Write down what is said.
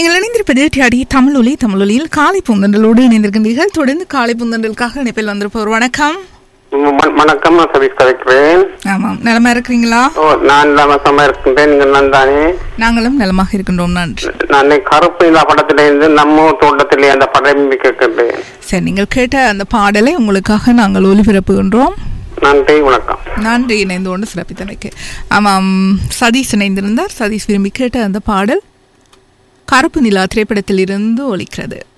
நீங்கள் இணைந்திருப்பது டியாடி தமிழொலி தமிழொலியில் காலை பூந்தண்டலோடு இணைந்திருக்கின்றீர்கள் தொடர்ந்து காலை பூந்தண்டலுக்காக இணைப்பில் வந்திருப்பவர் வணக்கம் வ- வணக்கம் நான் சதீஷ் கதைக்கிறேன் ஆமாம் நலமா இருக்கிறீங்களா ஓ நான் இல்லாம இருக்கின்றேன் நீங்கள் நான் தானே நாங்களும் நலமாக இருக்கின்றோம் நன்றி நான் இன்னைக்கு கருப்பு நிலா படத்தில இருந்து நம்ம ஊர் தோட்டத்திலே அந்த படம் கேட்கின்றேன் சரி நீங்கள் கேட்ட அந்த பாடலை உங்களுக்காக நாங்கள் ஒலிபரப்புகின்றோம் நன்றி வணக்கம் நன்றி இணைந்து கொண்டு சிறப்பித்தமைக்கு ஆமாம் சதீஷ் இணைந்திருந்தார் சதீஷ் விரும்பி கேட்ட அந்த பாடல் கருப்பு நிலா திரைப்படத்தில் இருந்து ஒலிக்கிறது